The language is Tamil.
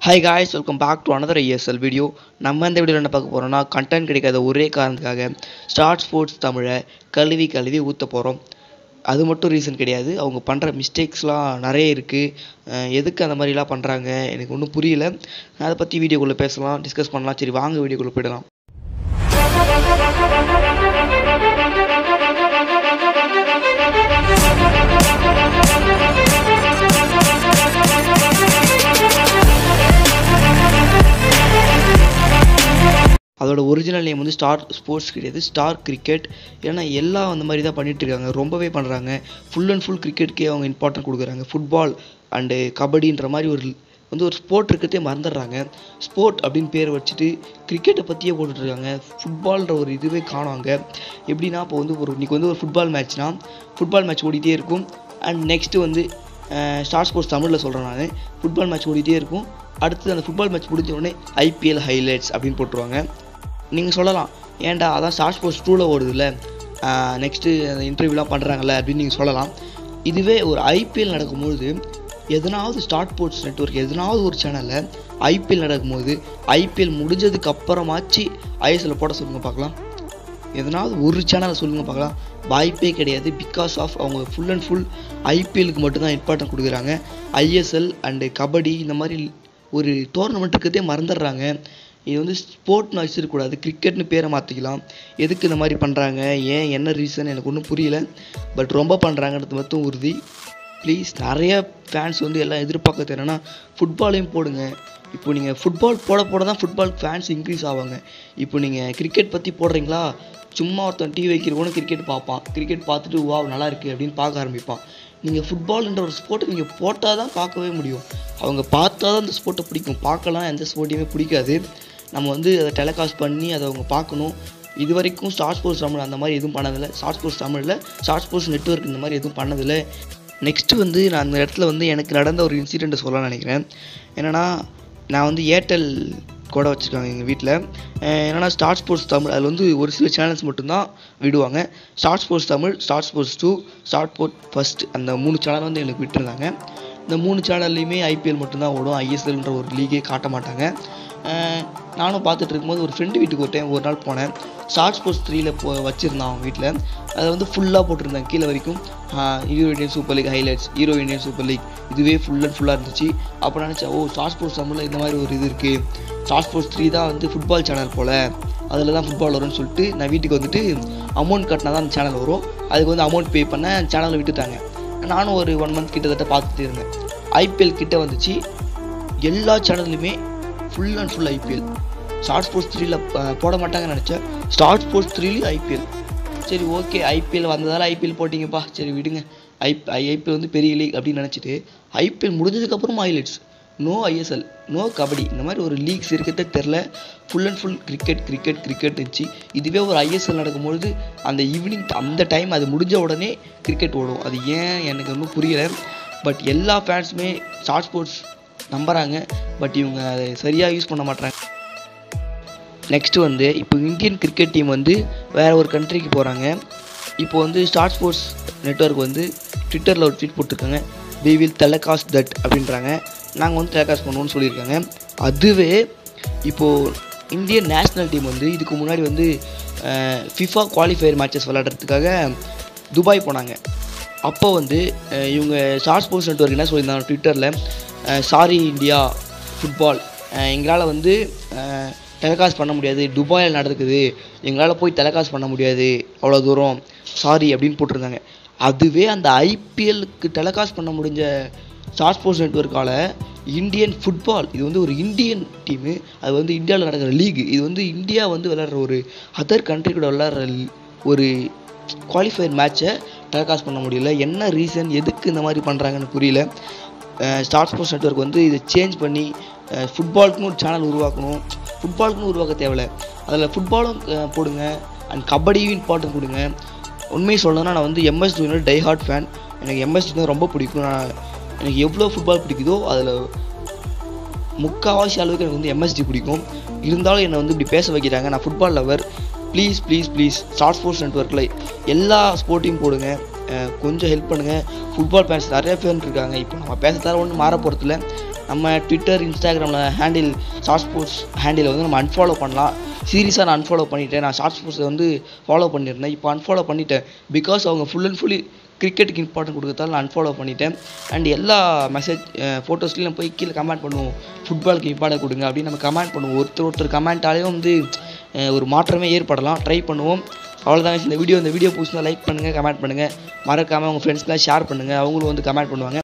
hi guys welcome back to another ESL video நம்ம இந்த வீடியோவில் என்ன பார்க்க போகிறோம்னா கண்டென்ட் கிடைக்காத ஒரே காரணத்துக்காக ஸ்டார்ட் ஸ்போர்ட்ஸ் தமிழை கழுவி கழுவி ஊற்ற போகிறோம் அது மட்டும் ரீசன் கிடையாது அவங்க பண்ணுற மிஸ்டேக்ஸ்லாம் நிறைய இருக்குது எதுக்கு அந்த மாதிரிலாம் பண்ணுறாங்க எனக்கு ஒன்றும் புரியல அதை பற்றி வீடியோக்குள்ளே பேசலாம் டிஸ்கஸ் பண்ணலாம் சரி வாங்க வீடியோக்குள்ளே போயிடலாம் அதோட ஒரிஜினல் நேம் வந்து ஸ்டார் ஸ்போர்ட்ஸ் கிடையாது ஸ்டார் கிரிக்கெட் ஏன்னா எல்லாம் அந்த மாதிரி தான் பண்ணிட்டு இருக்காங்க ரொம்பவே பண்ணுறாங்க ஃபுல் அண்ட் ஃபுல் கிரிக்கெட்கே அவங்க இம்பார்ட்டன்ட் கொடுக்குறாங்க ஃபுட்பால் அண்டு கபடின்ற மாதிரி ஒரு வந்து ஒரு ஸ்போர்ட் இருக்கிறதே மறந்துடுறாங்க ஸ்போர்ட் அப்படின்னு பேர் வச்சுட்டு கிரிக்கெட்டை பற்றியே போட்டுட்ருக்காங்க ஃபுட்பால்ன்ற ஒரு இதுவே காணுவாங்க எப்படின்னா இப்போ வந்து ஒரு இன்றைக்கி வந்து ஒரு ஃபுட்பால் மேட்ச்னா ஃபுட்பால் மேட்ச் ஓடிட்டே இருக்கும் அண்ட் நெக்ஸ்ட்டு வந்து ஸ்டார் ஸ்போர்ட்ஸ் தமிழில் சொல்கிறேன் நான் ஃபுட்பால் மேட்ச் ஓடிட்டே இருக்கும் அடுத்து அந்த ஃபுட்பால் மேட்ச் முடிஞ்ச உடனே ஐபிஎல் ஹைலைட்ஸ் அப்படின்னு போட்டுருவாங்க நீங்கள் சொல்லலாம் ஏன்டா அதான் ஸ்டார் ஸ்போர்ட்ஸ் டூவில் ஓடுதுல்ல நெக்ஸ்ட்டு அந்த இன்டர்வியூலாம் பண்ணுறாங்கல்ல அப்படின்னு நீங்கள் சொல்லலாம் இதுவே ஒரு ஐபிஎல் நடக்கும்போது எதனாவது ஸ்டார்ட் ஸ்போர்ட்ஸ் நெட்ஒர்க் எதனாவது ஒரு சேனலில் ஐபிஎல் நடக்கும்போது ஐபிஎல் முடிஞ்சதுக்கு அப்புறமாச்சு ஐஎஸ்எல் போட சொல்லுங்கள் பார்க்கலாம் எதனாவது ஒரு சேனலை சொல்லுங்கள் பார்க்கலாம் வாய்ப்பே கிடையாது பிகாஸ் ஆஃப் அவங்க ஃபுல் அண்ட் ஃபுல் ஐபிஎலுக்கு மட்டும்தான் இம்பார்ட்டன்ட் கொடுக்குறாங்க ஐஎஸ்எல் அண்டு கபடி இந்த மாதிரி ஒரு டோர்னமெண்ட்டுக்கதே மறந்துடுறாங்க இது வந்து ஸ்போர்ட்னு வச்சிருக்கக்கூடாது கிரிக்கெட்னு பேரை மாற்றிக்கலாம் எதுக்கு இந்த மாதிரி பண்ணுறாங்க ஏன் என்ன ரீசன் எனக்கு ஒன்றும் புரியல பட் ரொம்ப பண்ணுறாங்கன்றது மட்டும் உறுதி ப்ளீஸ் நிறைய ஃபேன்ஸ் வந்து எல்லாம் எதிர்பார்க்கறது என்னென்னா ஃபுட்பாலையும் போடுங்க இப்போ நீங்கள் ஃபுட்பால் போட போட தான் ஃபுட்பால் ஃபேன்ஸ் இன்க்ரீஸ் ஆவாங்க இப்போ நீங்கள் கிரிக்கெட் பற்றி போடுறீங்களா சும்மா ஒருத்தன் டிவி வைக்கிறவனும் கிரிக்கெட் பார்ப்பான் கிரிக்கெட் பார்த்துட்டு வா நல்லா இருக்குது அப்படின்னு பார்க்க ஆரம்பிப்பான் நீங்கள் ஃபுட்பால்ன்ற ஒரு ஸ்போர்ட்டை நீங்கள் போட்டால் தான் பார்க்கவே முடியும் அவங்க பார்த்தா தான் அந்த ஸ்போர்ட்டை பிடிக்கும் பார்க்கலாம் எந்த ஸ்போர்ட்டையுமே பிடிக்காது நம்ம வந்து அதை டெலிகாஸ்ட் பண்ணி அதை அவங்க பார்க்கணும் இது வரைக்கும் ஸ்டார் ஸ்போர்ட்ஸ் தமிழ் அந்த மாதிரி எதுவும் பண்ணதில்லை ஸ்டார் ஸ்போர்ட்ஸ் தமிழில் ஸ்டார் ஸ்போர்ட்ஸ் நெட்ஒர்க் இந்த மாதிரி எதுவும் பண்ணதில்லை நெக்ஸ்ட்டு வந்து நான் அந்த இடத்துல வந்து எனக்கு நடந்த ஒரு இன்சிடெண்ட்டை சொல்ல நினைக்கிறேன் என்னென்னா நான் வந்து ஏர்டெல் கூட வச்சுருக்காங்க எங்கள் வீட்டில் என்னென்னா ஸ்டார் ஸ்போர்ட்ஸ் தமிழ் அதில் வந்து ஒரு சில சேனல்ஸ் மட்டும்தான் விடுவாங்க Star Sports Tamil Star Sports two Star Sport first அந்த மூணு சேனல் வந்து எனக்கு விட்டுருந்தாங்க இந்த மூணு சேனல்லையுமே ஐபிஎல் மட்டும்தான் ஓடும் ஐஎஸ்எல்ன்ற ஒரு லீகே காட்ட மாட்டாங்க நானும் பார்த்துட்டு இருக்கும்போது ஒரு ஃப்ரெண்டு வீட்டுக்கு ஒரு டைம் ஒரு நாள் போனேன் ஸ்டார் ஸ்போர்ட்ஸ் த்ரீல போ வச்சுருந்தான் அவன் வீட்டில் அதை வந்து ஃபுல்லாக போட்டிருந்தாங்க கீழே வரைக்கும் Hero Indian Super League highlights Hero Indian Super League இதுவே ஃபுல் அண்ட் ஃபுல்லாக இருந்துச்சு அப்போ நினச்சேன் ஓ ஸ்டார் ஸ்போர்ட்ஸ் தமிழில் இந்த மாதிரி ஒரு இது இருக்குது ஸ்டார் ஸ்போர்ட்ஸ் த்ரீ தான் வந்து ஃபுட்பால் சேனல் போல் அதில் தான் ஃபுட்பால் வரும்னு சொல்லிட்டு நான் வீட்டுக்கு வந்துட்டு அமௌண்ட் கட்டினா தான் அந்த சேனல் வரும் அதுக்கு வந்து அமௌண்ட் பே பண்ண சேனலை விட்டுட்டாங்க நானும் ஒரு ஒன் மந்த் கிட்டத்தட்ட பார்த்துட்டு இருந்தேன் ஐபிஎல் கிட்ட வந்துச்சு எல்லா சேனல்லையுமே full and full IPL Star Sports த்ரீல போட மாட்டாங்கன்னு நினச்சேன் ஸ்டார் ஸ்போர்ட்ஸ் த்ரீலேயும் ஐபிஎல் சரி ஓகே ஐபிஎல் வந்ததால் ஐபிஎல் போட்டிங்கப்பா சரி விடுங்க ஐ ஐபிஎல் வந்து பெரிய லீக் அப்படின்னு நினச்சிட்டு ஐபிஎல் முடிஞ்சதுக்கப்புறம் highlights no ISL no kabaddi இந்த மாதிரி ஒரு லீக்ஸ் இருக்கிறதே தெரில full and full cricket cricket cricket இருந்துச்சு இதுவே ஒரு ஐஎஸ்எல் நடக்கும்பொழுது அந்த ஈவினிங் அந்த டைம் அது முடிஞ்ச உடனே கிரிக்கெட் ஓடும் அது ஏன் எனக்கு ஒன்றும் புரியலை பட் எல்லா ஃபேன்ஸுமே ஸ்டார் ஸ்போர்ட்ஸ் நம்புகிறாங்க பட் இவங்க அதை சரியாக யூஸ் பண்ண மாட்டாங்க நெக்ஸ்ட்டு வந்து இப்போ இந்தியன் கிரிக்கெட் டீம் வந்து வேறு ஒரு கண்ட்ரிக்கு போகிறாங்க இப்போ வந்து ஸ்டார் ஸ்போர்ட்ஸ் நெட்ஒர்க் வந்து ட்விட்டரில் ஒரு ட்வீட் போட்டிருக்காங்க வி வில் டெலகாஸ்ட் தட் அப்படின்றாங்க நாங்கள் வந்து டெலகாஸ்ட் பண்ணுவோம்னு சொல்லியிருக்காங்க அதுவே இப்போது இந்தியன் நேஷ்னல் டீம் வந்து இதுக்கு முன்னாடி வந்து ஃபிஃபா குவாலிஃபயர் மேட்சஸ் விளையாடுறதுக்காக துபாய் போனாங்க அப்போ வந்து இவங்க ஸ்டார் ஸ்போர்ட்ஸ் நெட்ஒர்க் என்ன சொல்லியிருந்தாங்க ட்விட்டரில் சாரி இந்தியா ஃபுட்பால் எங்களால் வந்து டெலகாஸ்ட் பண்ண முடியாது துபாயில் நடக்குது எங்களால் போய் டெலகாஸ்ட் பண்ண முடியாது அவ்வளோ தூரம் சாரி அப்படின்னு போட்டிருந்தாங்க அதுவே அந்த ஐபிஎல்லுக்கு டெலகாஸ்ட் பண்ண முடிஞ்ச ஸ்டார் ஸ்போர்ட்ஸ் நெட்ஒர்க்கால் இந்தியன் ஃபுட்பால் இது வந்து ஒரு இந்தியன் டீமு அது வந்து இந்தியாவில் நடக்கிற லீக் இது வந்து இந்தியா வந்து விளையாடுற ஒரு அதர் கண்ட்ரி கூட விளையாடுற ஒரு குவாலிஃபயர் மேட்ச்சை டெலகாஸ்ட் பண்ண முடியல என்ன ரீசன் எதுக்கு இந்த மாதிரி பண்ணுறாங்கன்னு புரியல ஸ்டார் ஸ்போர்ட்ஸ் நெட்ஒர்க் வந்து இதை சேஞ்ச் பண்ணி ஃபுட்பாலுக்குன்னு ஒரு சேனல் உருவாக்கணும் ஃபுட்பாலுக்குன்னு உருவாக்க தேவையில்ல அதில் ஃபுட்பாலும் போடுங்க அண்ட் கபடியும் இம்பார்ட்டன்ட் கொடுங்க உண்மையை சொல்லணும்னா நான் வந்து எம்எஸ் தோனியோட டை ஹார்ட் ஃபேன் எனக்கு எம்எஸ் தோனி ரொம்ப பிடிக்கும் நான் எனக்கு எவ்வளோ ஃபுட்பால் பிடிக்குதோ அதில் முக்கால்வாசி அளவுக்கு எனக்கு வந்து எம்எஸ்டி பிடிக்கும் இருந்தாலும் என்னை வந்து இப்படி பேச வைக்கிறாங்க நான் football lover please please please Star Sports நெட்ஒர்க்கில் எல்லா ஸ்போர்ட்டையும் போடுங்க கொஞ்சம் ஹெல்ப் பண்ணுங்கள் ஃபுட்பால் ஃபேன்ஸ் நிறைய பேர் இருக்காங்க இப்போ நம்ம பேசுறதால ஒன்றும் மாற போகிறதில்ல நம்ம ட்விட்டர் இன்ஸ்டாகிராமில் ஹேண்டில் ஷார்ட் ஸ்போர்ட்ஸ் ஹேண்டில் வந்து நம்ம அன்ஃபாலோ பண்ணலாம் சீரியஸாக நான் அன்ஃபாலோ பண்ணிட்டேன் நான் ஷார்ட் ஸ்போர்ட்ஸை வந்து ஃபாலோ பண்ணியிருந்தேன் இப்போ அன்ஃபாலோ பண்ணிட்டேன் பிகாஸ் அவங்க ஃபுல் அண்ட் ஃபுல்லி கிரிக்கெட்டுக்கு இம்பார்ட்டன்ட் கொடுக்கறதால நான் அன்ஃபாலோ பண்ணிட்டேன் அண்ட் எல்லா மெசேஜ் ஃபோட்டோஸ்லையும் போய் கீழே கமெண்ட் பண்ணுவோம் ஃபுட்பாலுக்கு இம்பார்ட்டன்ட் கொடுங்க அப்படின்னு நம்ம கமெண்ட் பண்ணுவோம் ஒருத்தர் ஒருத்தர் கமெண்ட்டாலேயும் வந்து அஹ், ஒரு மாற்றமே ஏற்படலாம் ட்ரை பண்ணுவோம் அவ்வளோதாங்க இந்த வீடியோ இந்த வீடியோ பிடிச்சிருந்தா லைக் பண்ணுங்கள் கமெண்ட் பண்ணுங்கள் மறக்காமல் உங்கள் ஃப்ரெண்ட்ஸ்க்குலாம் ஷேர் பண்ணுங்கள் அவங்களும் வந்து கமெண்ட் பண்ணுவாங்க